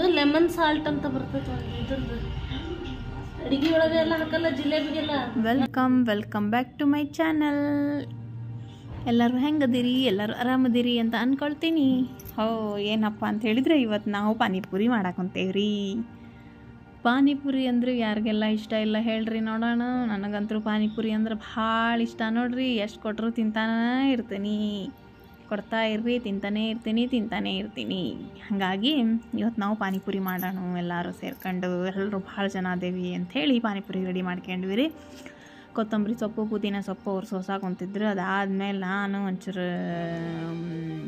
Lemon salt ಅಂತ ಬರ್ತೈತೆ ಒಂದು ಇದ್ರದ್ದು ಅಡಿಗೆ ಒಳಗೆ ಎಲ್ಲ ಹಾಕಲ್ಲ ಜಿಲೇಬಿಗೆಲ್ಲ welcome welcome back to my channel ಎಲ್ಲರೂ ಹೆಂಗದಿರಿ ಎಲ್ಲರೂ ಆರಾಮದಿರಿ ಅಂತ ಅಂದ್ಕೊಳ್ತೀನಿ ಹೋ ಏನಪ್ಪ ಅಂತ ಹೇಳಿದ್ರೆ ಇವತ್ತು ನಾವು ಪಾನಿಪುರಿ ಮಾಡಾಕೊಂತೇವ್ರಿ ಪಾನಿಪುರಿ ಅಂದ್ರೆ ಯಾರಿಗೆಲ್ಲ ಇಷ್ಟ ಇಲ್ಲ ಹೇಳ್ರಿ ನೋಡೋಣ ನನಗಂತೂ ಪಾನಿಪುರಿ ಅಂದ್ರೆ ಭಾಳ ಇಷ್ಟ ನೋಡ್ರಿ ಎಷ್ಟು ಕೊಟ್ಟರು ತಿಂತಾನೇ ಇರ್ತೀನಿ ಕೊಡ್ತಾ ಇರ್ರಿ ತಿಂತಾನೇ ಇರ್ತೀನಿ ತಿಂತಾನೇ ಇರ್ತೀನಿ ಹಾಗಾಗಿ ಇವತ್ತು ನಾವು ಪಾನಿಪುರಿ ಮಾಡೋಣ ಎಲ್ಲರೂ ಸೇರ್ಕೊಂಡು ಎಲ್ಲರೂ ಭಾಳ ಜನ ಅದೇವಿ ಅಂಥೇಳಿ ಪಾನಿಪುರಿ ರೆಡಿ ಮಾಡ್ಕೊಂಡ್ವಿ ರೀ ಕೊತ್ತಂಬರಿ ಸೊಪ್ಪು ಪುದೀನ ಸೊಪ್ಪು ಅವ್ರು ಸೋಸಾಕೊಂತಿದ್ರು ಅದಾದಮೇಲೆ ನಾನು ಒಂಚೂರು ಮ್,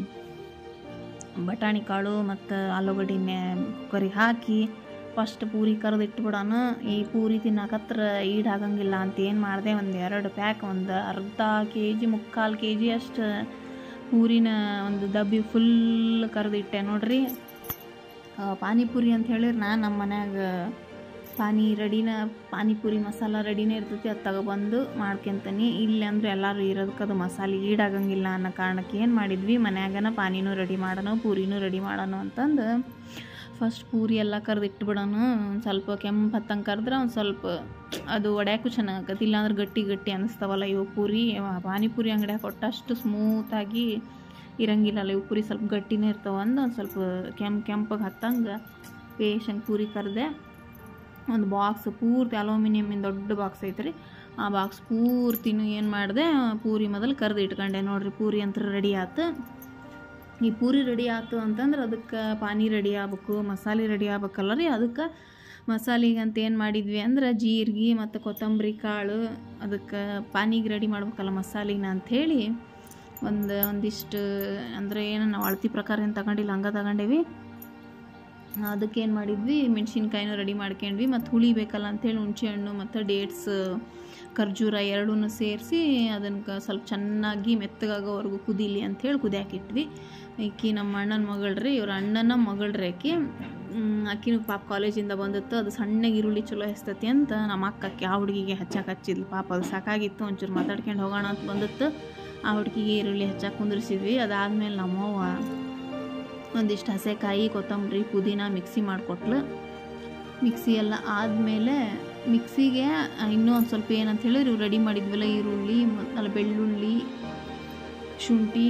ಬಟಾಣಿ ಕಾಳು ಮತ್ತು ಆಲೂಗಡ್ಡಿನ ಕುಕ್ಕರಿಗೆ ಹಾಕಿ ಫಸ್ಟ್ ಪೂರಿ ಕರೆದು ಇಟ್ಬಿಡೋಣ ಈ ಪೂರಿ ತಿನ್ನಕತ್ರ ಈಡಾಗಂಗಿಲ್ಲ ಅಂತ ಏನು ಮಾಡಿದೆ ಒಂದು ಎರಡು ಪ್ಯಾಕ್ ಒಂದು ಅರ್ಧ ಕೆ ಜಿ ಮುಕ್ಕಾಲು ಕೆ ಜಿ ಅಷ್ಟು ಪೂರಿನ ಒಂದು ಡಬ್ಬಿ ಫುಲ್ ಕರೆದಿಟ್ಟೆ ನೋಡ್ರಿ ಆ, ಪಾನಿಪುರಿ ಅಂತ ಹೇಳಿದ್ರೆ ನಾನು ನಮ್ಮ ಮನ್ಯಾಗ ಪಾನಿ ರೆಡಿನ ಪಾನಿಪುರಿ ಮಸಾಲ ರೆಡಿನೇ ಇರ್ತೈತಿ ಅದು ತಗೊಬಂದು ಮಾಡ್ಕೊಂತೀನಿ ಇಲ್ಲಿ ಅಂದ್ರೆ ಎಲ್ಲರೂ ಇರೋದಕ್ಕೆ ಅದು ಮಸಾಲೆ ಈಡಾಗಂಗಿಲ್ಲ ಅನ್ನೋ ಕಾರಣಕ್ಕೆ ಏನು ಮಾಡಿದ್ವಿ ಮನ್ಯಾಗನ ಪಾನಿನೂ ರೆಡಿ ಮಾಡೋಣ ಪೂರಿನೂ ರೆಡಿ ಮಾಡೋಣ ಅಂತಂದು ಫಸ್ಟ್ ಪೂರಿ ಎಲ್ಲ ಕರೆದು ಇಟ್ಬಿಡೋಣ ಒಂದು ಸ್ವಲ್ಪ ಕೆಂಪು ಹತ್ತಂಗೆ ಕರೆದ್ರೆ ಒಂದು ಸ್ವಲ್ಪ ಅದು ಒಡ್ಯಾಕು ಚೆನ್ನಾಗತ್ತೆ ಇಲ್ಲಾಂದ್ರೆ ಗಟ್ಟಿ ಗಟ್ಟಿ ಅನ್ನಿಸ್ತಾವಲ್ಲ ಇವು ಪೂರಿ ಅವ ಪಾನಿಪುರಿ ಅಂಗಡಿಯಾಗ ಕೊಟ್ಟಷ್ಟು ಸ್ಮೂತಾಗಿ ಇರಂಗಿಲ್ಲಲ್ಲ ಇವು ಪೂರಿ ಸ್ವಲ್ಪ ಗಟ್ಟಿನೇ ಇರ್ತಾವ ಅಂದು ಒಂದು ಸ್ವಲ್ಪ ಕೆಂಪು ಕೆಂಪಗೆ ಹತ್ತಂಗೆ ಪೇಶಂಗೆ ಪೂರಿ ಕರೆದೆ ಒಂದು ಬಾಕ್ಸ್ ಪೂರ್ತಿ ಅಲೂಮಿನಿಯಮಿನ ದೊಡ್ಡ ಬಾಕ್ಸ್ ಐತ್ರಿ ಆ ಬಾಕ್ಸ್ ಪೂರ್ತಿನೂ ಏನು ಮಾಡಿದೆ ಪೂರಿ ಮೊದಲು ಕರೆದು ಇಟ್ಕೊಂಡೆ ನೋಡ್ರಿ ಪೂರಿ ಅಂತ ರೆಡಿ ಆತು ಈ ಪೂರಿ ರೆಡಿ ಆಯ್ತು ಅಂತಂದ್ರೆ ಅದಕ್ಕೆ ಪಾನಿ ರೆಡಿ ಆಗ್ಬೇಕು ಮಸಾಲೆ ರೆಡಿ ಆಗ್ಬೇಕಲ್ಲ ರೀ ಅದಕ್ಕೆ ಮಸಾಲಿಗೆ ಅಂತ ಏನು ಮಾಡಿದ್ವಿ ಅಂದ್ರೆ ಜೀರಿಗೆ ಮತ್ತು ಕೊತ್ತಂಬರಿ ಕಾಳು ಅದಕ್ಕೆ ಪಾನಿಗೆ ರೆಡಿ ಮಾಡ್ಬೇಕಲ್ಲ ಮಸಾಲಿನ ಅಂಥೇಳಿ ಒಂದು ಒಂದಿಷ್ಟು ಅಂದರೆ ಏನು ನಾವು ಅಳತಿ ಪ್ರಕಾರ ಏನು ತಗೊಂಡಿಲ್ಲ ಹಂಗೆ ತಗೊಂಡೇವಿ ಅದಕ್ಕೆ ಏನು ಮಾಡಿದ್ವಿ ಮೆಣಸಿನ್ಕಾಯಿನೂ ರೆಡಿ ಮಾಡ್ಕೊಂಡ್ವಿ ಮತ್ತು ಹುಳಿ ಬೇಕಲ್ಲ ಅಂಥೇಳಿ ಹುಣಸೆ ಹಣ್ಣು ಮತ್ತು ಡೇಟ್ಸ್ ಖರ್ಜೂರ ಎರಡೂ ಸೇರಿಸಿ ಅದನ್ನು ಸ್ವಲ್ಪ ಚೆನ್ನಾಗಿ ಮೆತ್ತಗಾಗೋವರೆಗೂ ಕುದೀಲಿ ಅಂಥೇಳಿ ಕುದಿಯಾಕಿಟ್ವಿ ಈಕಿ ನಮ್ಮ ಅಣ್ಣನ ಮಗಳ್ರಿ ಇವ್ರ ಅಣ್ಣನ ಮಗಳ್ರಿ ಆಕಿ ಮ್, ಆಕಿನೂ ಪಾಪ ಕಾಲೇಜಿಂದ ಬಂದಿತ್ತು ಅದು ಸಣ್ಣಗೆ ಈರುಳ್ಳಿ ಚಲೋ ಹೆಸ್ತತಿ ಅಂತ ನಮ್ಮ ಅಕ್ಕ ಆಕಿ ಆ ಹುಡುಗಿಗೆ ಹಚ್ಚಕ್ಕೆ ಹಚ್ಚಿದ್ಲು ಪಾಪ ಅದು ಸಾಕಾಗಿತ್ತು ಒಂಚೂರು ಮಾತಾಡ್ಕೊಂಡು ಹೋಗೋಣ ಅಂತ ಬಂದಿತ್ತು ಆ ಹುಡುಗಿಗೆ ಈರುಳ್ಳಿ ಹಚ್ಚಕ್ಕೆ ಕುಂದಿರ್ಸಿದ್ವಿ ಅದಾದಮೇಲೆ ನಮ್ಮವ್ವ ಒಂದಿಷ್ಟು ಹಸೆಕಾಯಿ ಕೊತ್ತಂಬರಿ ಪುದೀನ ಮಿಕ್ಸಿ ಮಾಡಿಕೊಟ್ಲು ಮಿಕ್ಸಿ ಎಲ್ಲ ಆದಮೇಲೆ ಮಿಕ್ಸಿಗೆ ಇನ್ನೂ ಒಂದು ಸ್ವಲ್ಪ ಏನಂತ ಹೇಳಿದ್ರೆ ಇವು ರೆಡಿ ಮಾಡಿದ್ವಲ್ಲ ಈರುಳ್ಳಿ ಮತ್ತು ಅಲ್ಲ ಬೆಳ್ಳುಳ್ಳಿ ಶುಂಠಿ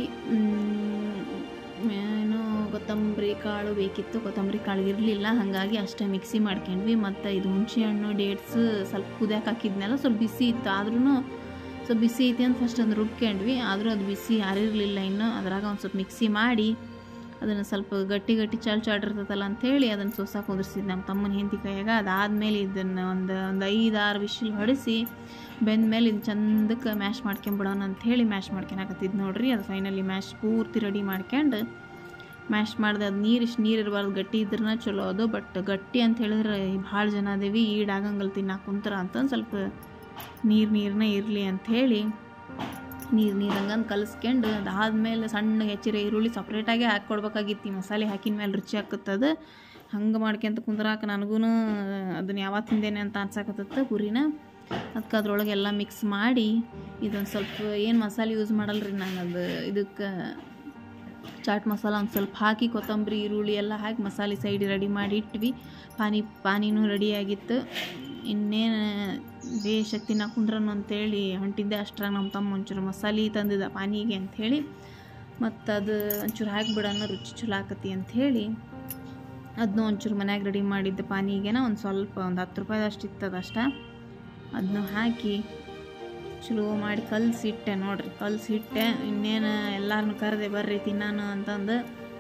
ಮ್, ಏನು ಕೊತ್ತಂಬರಿ ಕಾಳು ಬೇಕಿತ್ತು ಕೊತ್ತಂಬರಿ ಕಾಳು ಇರಲಿಲ್ಲ ಹಾಗಾಗಿ ಅಷ್ಟೇ ಮಿಕ್ಸಿ ಮಾಡ್ಕೊಂಡ್ವಿ ಮತ್ತು ಇದು ಹುಣಸೆ ಹಣ್ಣು ಡೇಟ್ಸ್ ಸ್ವಲ್ಪ ಕುದಿಯಕ್ಕೆ ಹಾಕಿದ್ನೆಲ್ಲ ಸ್ವಲ್ಪ ಬಿಸಿ ಇತ್ತು ಆದ್ರೂ ಸ್ವಲ್ಪ ಬಿಸಿ ಐತಿ ಅಂತ ಫಸ್ಟ್ ಒಂದು ರುಬ್ಕೊಂಡ್ವಿ ಆದರೂ ಅದು ಬಿಸಿ ಯಾರಿರಲಿಲ್ಲ ಇನ್ನು ಅದ್ರಾಗ ಒಂದು ಸ್ವಲ್ಪ ಮಿಕ್ಸಿ ಮಾಡಿ ಅದನ್ನು ಸ್ವಲ್ಪ ಗಟ್ಟಿ ಗಟ್ಟಿ ಚಾಲ್ ಚಾಡಿರ್ತದಲ್ಲ ಅಂಥೇಳಿ ಅದನ್ನು ಸೋಸಾಕ್ ಕುದಿರ್ಸಿದ್ದು ನಮ್ಮ ತಮ್ಮನ ಹೆಂಡತಿ ಕೈಯಾಗ ಅದಾದಮೇಲೆ ಇದನ್ನು ಒಂದು ಒಂದು ಐದಾರು ವಿಶಿಲ್ ಹೊಡಿಸಿ ಬೆಂದ ಮೇಲೆ ಇದು ಚಂದಕ್ಕೆ ಮ್ಯಾಶ್ ಮಾಡ್ಕೊಂಬಿಡೋಣ ಅಂಥೇಳಿ ಮ್ಯಾಶ್ ಮಾಡ್ಕೊಳಕತ್ತಿದ್ದು ನೋಡ್ರಿ ಅದು ಫೈನಲಿ ಮ್ಯಾಶ್ ಪೂರ್ತಿ ರೆಡಿ ಮಾಡ್ಕೊಂಡು ಮ್ಯಾಶ್ ಮಾಡಿದೆ ಅದು ನೀರು ಇಷ್ಟು ನೀರು ಇರಬಾರ್ದು ಗಟ್ಟಿ ಇದ್ರನ ಚಲೋ ಅದು ಬಟ್ ಗಟ್ಟಿ ಅಂತ ಹೇಳಿದ್ರೆ ಭಾಳ ಜನ ಅದೇವಿ ಈಡಾಗಂಗಲ್ ತಿನ್ನಕ್ಕೆ ಕುಂತ್ರ ಅಂತಂದು ಸ್ವಲ್ಪ ನೀರು ನೀರನ್ನ ಇರಲಿ ಅಂಥೇಳಿ ನೀರು ನೀರಂಗಂದು ಕಲಿಸ್ಕೊಂಡು ಅದಾದಮೇಲೆ ಸಣ್ಣಗೆ ಹೆಚ್ಚಿರೋ ಈರುಳ್ಳಿ ಸಪ್ರೇಟಾಗಿ ಹಾಕ್ಕೊಡ್ಬೇಕಾಗಿತ್ತು ಈ ಮಸಾಲೆ ಹಾಕಿದ ಮೇಲೆ ರುಚಿ ಆಕತ್ತದು ಹಂಗೆ ಮಾಡ್ಕೊಂತ ಕುಂದ್ರಾಕ ನನಗೂ ಅದನ್ನ ಯಾವತ್ತು ತಿಂದೇನೆ ಅಂತ ಅನ್ಸಾಕತ್ತತ್ತ ಪುರಿನ ಅದಕ್ಕೆ ಅದ್ರೊಳಗೆ ಎಲ್ಲ ಮಿಕ್ಸ್ ಮಾಡಿ ಇದೊಂದು ಸ್ವಲ್ಪ ಏನು ಮಸಾಲೆ ಯೂಸ್ ಮಾಡಲ್ರಿ ನಾನು ಅದು ಇದಕ್ಕೆ ಚಾಟ್ ಮಸಾಲ ಒಂದು ಸ್ವಲ್ಪ ಹಾಕಿ ಕೊತ್ತಂಬರಿ ಈರುಳ್ಳಿ ಎಲ್ಲ ಹಾಕಿ ಮಸಾಲೆ ಸೈಡ್ ರೆಡಿ ಮಾಡಿ ಇಟ್ವಿ ಪಾನಿ ಪಾನಿನೂ ರೆಡಿಯಾಗಿತ್ತು ಇನ್ನೇನು ಬೇಷಕ್ಕೆ ತಿನ್ನಕ್ಕೆ ಕುಂದ್ರನು ಅಂತೇಳಿ ಹೊಂಟಿದ್ದೆ ಅಷ್ಟ್ರಾಗ ನಮ್ಮ ತಮ್ಮ ಒಂಚೂರು ಮಸಾಲೆ ತಂದಿದ್ದ ಪಾನಿಗೆ ಅಂಥೇಳಿ ಮತ್ತು ಅದು ಒಂಚೂರು ಹಾಕಿಬಿಡೋಣ ರುಚಿ ಚಲೋ ಆಕತಿ ಅಂಥೇಳಿ ಅದನ್ನೂ ಒಂಚೂರು ಮನ್ಯಾಗ ರೆಡಿ ಮಾಡಿದ್ದೆ ಪಾನಿಗೆನ ಒಂದು ಸ್ವಲ್ಪ ಒಂದು ಹತ್ತು ರೂಪಾಯಿದಷ್ಟು ಇತ್ತದ ಅಷ್ಟ ಅದನ್ನು ಹಾಕಿ ಚಲೋ ಮಾಡಿ ಕಲಸಿಟ್ಟೆ ನೋಡ್ರಿ ಕಲಸಿಟ್ಟೆ ಇನ್ನೇನು ಎಲ್ಲರನ್ನೂ ಕರೆದೆ ಬರ್ರಿ ತಿನ್ನಾನು ಅಂತಂದು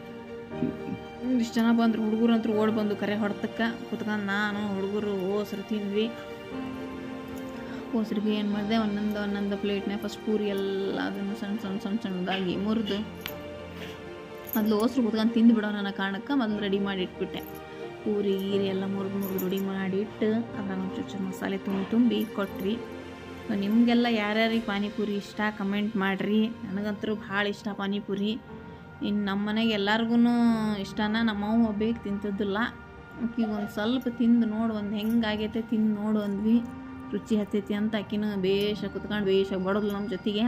ಇಷ್ಟು ಜನ ಬಂದರು ಹುಡುಗರು ಅಂತೂ ಓಡ್ ಬಂದು ಕರೆ ಹೊಡ್ತಕ್ಕೆ ಕುತ್ಕೊಂಡು ನಾನು ಹುಡುಗರು ಓಸ್ರು ತಿಂದ್ವಿ ಓಸ್ರಿಗೆ ಏನು ಮಾಡಿದೆ ಒಂದೊಂದು ಒಂದೊಂದು ಪ್ಲೇಟ್ನೇ ಫಸ್ಟ್ ಪೂರಿ ಎಲ್ಲ ಅದನ್ನು ಸಣ್ಣ ಸಣ್ಣ ಸಣ್ಣ ಸಣ್ಣದಾಗಿ ಮುರಿದು ಮೊದಲು ಓಸ್ರು ಕುತ್ಕೊಂಡು ತಿಂದು ಬಿಡೋಣ ಅನ್ನೋ ಕಾರಣಕ್ಕೆ ಮೊದಲು ರೆಡಿ ಮಾಡಿ ಇಟ್ಬಿಟ್ಟೆ ಪೂರಿ ಗೀರಿ ಎಲ್ಲ ಮುರಿದು ಮುರಿದು ರೆಡಿ ಮಾಡಿಟ್ಟು ಅದ್ರಾಗ ಒಂಚೂರು ಚೂರು ಮಸಾಲೆ ತುಂಬಿ ತುಂಬಿ ಕೊಟ್ವಿ ಸೊ ನಿಮಗೆಲ್ಲ ಯಾರ್ಯಾರಿಗೆ ಪಾನಿಪುರಿ ಇಷ್ಟ ಕಮೆಂಟ್ ಮಾಡಿರಿ ನನಗಂತೂ ಭಾಳ ಇಷ್ಟ ಪಾನಿಪುರಿ ಇನ್ನು ನಮ್ಮ ಮನೆಗೆ ಎಲ್ಲರಿಗೂ ಇಷ್ಟನ ನಮ್ಮವ್ವ ಒಬ್ಬೇಕು ತಿಂತದ್ದಿಲ್ಲ ಆಕಿಗೆ ಒಂದು ಸ್ವಲ್ಪ ತಿಂದು ನೋಡು ಒಂದು ಹೆಂಗಾಗೈತೆ ತಿಂದು ನೋಡು ಅಂದ್ವಿ ರುಚಿ ಹತ್ತೈತಿ ಅಂತ ಆಕಿನ ಬೇಷ ಕುತ್ಕೊಂಡು ಬೇಷಾಗಿ ಬಡದ್ಲು ನಮ್ಮ ಜೊತೆಗೆ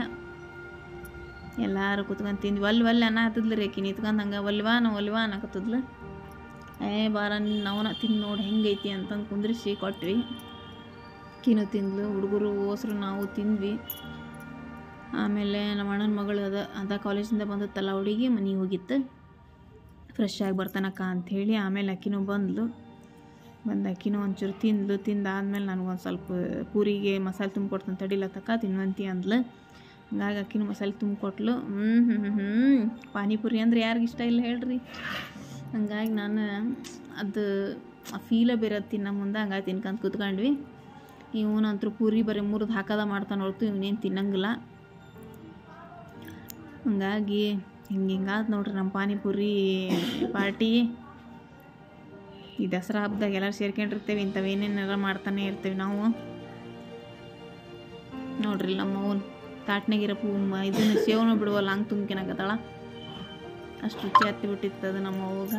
ಎಲ್ಲರೂ ಕುತ್ಕೊಂಡು ತಿಂದ್ವಿ ಒಲ್ ಒಲ್ಲೆ ಅನ್ನ ಹತ್ತದ್ಲು ರೀ ಆಕಿ ನಿಂತ್ಕೊಂಡು ಹಂಗೆ ಒಲ್ವಾ ನಾ ಒಲ್ವಾ ಅನ್ನಕತ್ತದ್ಲು ಏ ಬಾರ ನಾವನ ತಿಂದು ನೋಡಿ ಹೆಂಗೈತಿ ಅಂತಂದು ಕುಂದ್ರಿಸಿ ಕೊಟ್ವಿ ಕಿನು ತಿಂದ್ಲು ಹುಡುಗರು ಓಸರು ನಾವು ತಿಂದ್ವಿ ಆಮೇಲೆ ನಮ್ಮ ಅಣ್ಣನ ಮಗಳು ಅದ ಅದ ಕಾಲೇಜಿಂದ ಬಂದತ್ತಲ್ಲ ಹುಡುಗಿ ಮನೆಗೆ ಹೋಗಿತ್ತು ಫ್ರೆಶ್ ಆಗಿ ಬರ್ತಾನಕ್ಕ ಅಂಥೇಳಿ ಆಮೇಲೆ ಅಕ್ಕಿನೂ ಬಂದ್ಲು ಬಂದು ಅಕ್ಕಿನೂ ಒಂಚೂರು ತಿಂದ್ಲು ತಿಂದಾದ್ಮೇಲೆ ನನಗೊಂದು ಸ್ವಲ್ಪ ಪೂರಿಗೆ ಮಸಾಲೆ ತುಂಬಿಕೊಡ್ತಾನೆ ತಡಿಲತ್ತಕ್ಕ ತಿನ್ವಂತಿ ಅಂದ್ಲು ಹಂಗಾಗಿ ಅಕ್ಕಿನೂ ಮಸಾಲೆ ತುಂಬಿಕೊಟ್ಲು ಹ್ಞೂ ಹ್ಞೂ ಹ್ಞೂ ಹ್ಞೂ ಪಾನಿಪುರಿ ಅಂದ್ರೆ ಯಾರಿಗೆ ಇಷ್ಟ ಇಲ್ಲ ಹೇಳ್ರಿ ಹಂಗಾಗಿ ನಾನು ಅದು ಆ ಫೀಲ ಬೇರೆ ತಿನ್ನ ಮುಂದೆ ಹಂಗಾಗಿ ತಿನ್ಕಂತ ಕೂತ್ಕೊಂಡ್ವಿ ಇವನಂತರೂ ಪೂರಿ ಬರೀ ಮುರಿದು ಹಾಕದ ಮಾಡ್ತಾನೆ ಹೊರತು ಇವನೇನು ತಿನ್ನಂಗಿಲ್ಲ ಹಂಗಾಗಿ ಹಿಂಗೆ ಹಿಂಗಾದ್ ನೋಡ್ರಿ ನಮ್ಮ ಪಾನಿಪುರಿ ಪಾರ್ಟಿ ಈ ದಸರಾ ಹಬ್ಬದಾಗ ಎಲ್ಲರೂ ಸೇರ್ಕೊಂಡಿರ್ತೇವೆ ಇಂಥವು ಏನೇನಾರ ಮಾಡ್ತಾನೆ ಇರ್ತೀವಿ ನಾವು ನೋಡ್ರಿ ನಮ್ಮ ಅವನ್ ತಾಟ್ನಾಗಿರೋ ಪೂ ಇದನ್ನ ಸೇವನ ಬಿಡುವಲ್ಲ ಹಂಗೆ ತುಂಬ್ಕಿನಾಗತ್ತಾಳ ಅಷ್ಟು ರುಚಿ ಹತ್ತಿ ಬಿಟ್ಟಿತ್ತು ಅದು ನಮ್ಮ ಅವಾಗ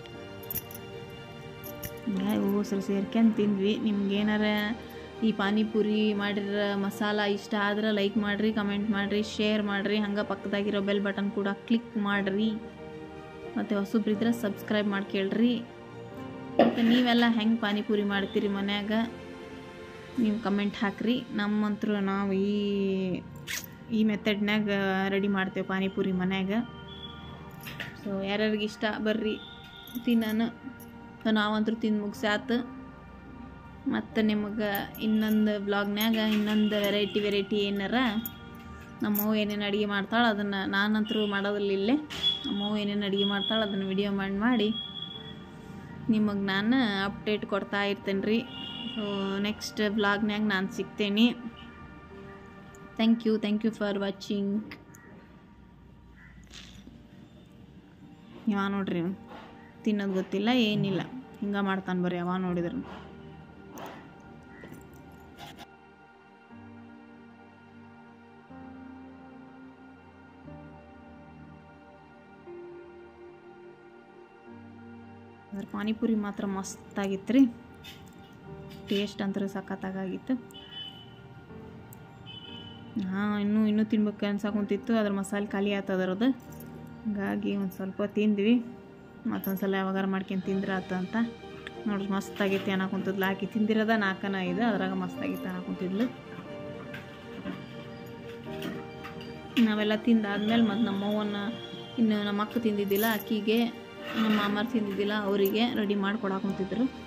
ಹಿಂಗಾಗಿ ಹೂಸರು ಸೇರ್ಕೊಂಡು ತಿಂದ್ವಿ ನಿಮ್ಗೆ ಏನಾರ ಈ ಪಾನಿಪುರಿ ಮಾಡಿರೋ ಮಸಾಲ ಇಷ್ಟ ಆದ್ರೆ ಲೈಕ್ ಮಾಡಿರಿ ಕಮೆಂಟ್ ಮಾಡಿರಿ ಶೇರ್ ಮಾಡಿರಿ ಹಂಗೆ ಪಕ್ಕದಾಗಿರೋ ಬೆಲ್ ಬಟನ್ ಕೂಡ ಕ್ಲಿಕ್ ಮಾಡಿರಿ ಮತ್ತು ಹೊಸಬ್ರಿದ್ರೆ ಸಬ್ಸ್ಕ್ರೈಬ್ ಮಾಡಿ ಕೇಳ್ರಿ ಮತ್ತು ನೀವೆಲ್ಲ ಹೆಂಗೆ ಪಾನಿಪುರಿ ಮಾಡ್ತೀರಿ ಮನ್ಯಾಗ ನೀವು ಕಮೆಂಟ್ ಹಾಕ್ರಿ ನಮ್ಮಂತರೂ ನಾವು ಈ ಈ ಮೆಥಡ್ನ್ಯಾಗ ರೆಡಿ ಮಾಡ್ತೇವೆ ಪಾನಿಪುರಿ ಮನ್ಯಾಗ ಸೊ ಯಾರ್ಯಾರಿಗೆ ಇಷ್ಟ ಬರ್ರಿ ತಿನ್ನಾನು ಸೊ ನಾವಂತರೂ ತಿಂದು ಮುಗ್ಸಾತು ಮತ್ತು ನಿಮಗೆ ಇನ್ನೊಂದು ಬ್ಲಾಗ್ನ್ಯಾಗ ಇನ್ನೊಂದು ವೆರೈಟಿ ವೆರೈಟಿ ಏನಾರ ನಮ್ಮವ್ವ ಏನೇನು ಅಡುಗೆ ಮಾಡ್ತಾಳೆ ಅದನ್ನು ನಾನಂತರೂ ಮಾಡೋದಿಲ್ಲ ಇಲ್ಲೇ ನಮ್ಮವ್ವ ಏನೇನು ಅಡುಗೆ ಮಾಡ್ತಾಳೆ ಅದನ್ನು ವಿಡಿಯೋ ಮಾಡಿ ಮಾಡಿ ನಿಮಗೆ ನಾನು ಅಪ್ಡೇಟ್ ಕೊಡ್ತಾ ಇರ್ತೇನೆ ರೀ ಸೊ ನೆಕ್ಸ್ಟ್ ಬ್ಲಾಗ್ನ್ಯಾಗ ನಾನು ಸಿಗ್ತೇನೆ thank you thank you for watching ಇವ ನೋಡ್ರಿ ಇವ್ನು. ತಿನ್ನೋದು ಗೊತ್ತಿಲ್ಲ ಏನಿಲ್ಲ ಹಿಂಗೆ ಮಾಡ್ತಾನೆ ಬರ್ರಿ ಅವ ನೋಡಿದ್ರು ಅದ್ರ ಪಾನಿಪುರಿ ಮಾತ್ರ ಮಸ್ತಾಗಿತ್ತು ರೀ ಟೇಸ್ಟ್ ಅಂತೂ ಸಖತ್ತಾಗಿತ್ತು ಹಾಂ ಇನ್ನೂ ಇನ್ನೂ ತಿನ್ಬೇಕು ಅನ್ಸಕೊಂತಿತ್ತು ಅದ್ರ ಮಸಾಲೆ ಖಾಲಿ ಆಯ್ತು ಅದರದ್ದು ಹಂಗಾಗಿ ಒಂದು ಸ್ವಲ್ಪ ತಿಂದ್ವಿ ಮತ್ತೊಂದು ಸಲ ಯಾವಾಗಾರ ಮಾಡ್ಕೊಂಡು ತಿಂದ್ರೆ ಆತ ಅಂತ ನೋಡ್ರಿ ಮಸ್ತಾಗೈತಿ ಅನ್ನಕೊಂತಿದ್ಲು ಆಕಿ ತಿಂದಿರೋದ ನಾಲ್ಕನ ಐದು ಅದ್ರಾಗ ಮಸ್ತಾಗಿತ್ತು ಅನ್ನಕೊಂತಿದ್ಲು ನಾವೆಲ್ಲ ತಿಂದಾದ್ಮೇಲೆ ಮತ್ತು ನಮ್ಮವ್ವನ ಇನ್ನು ನಮ್ಮ ಅಕ್ಕ ತಿಂದಿದ್ದಿಲ್ಲ ಅಕ್ಕಿಗೆ ನಮ್ಮ ಮಾಮಾರ್ ತಿಂದಿದ್ದಿಲ್ಲ ಅವರಿಗೆ ರೆಡಿ ಮಾಡಿ ಕೊಡಾಕೊಂತಿದ್ರು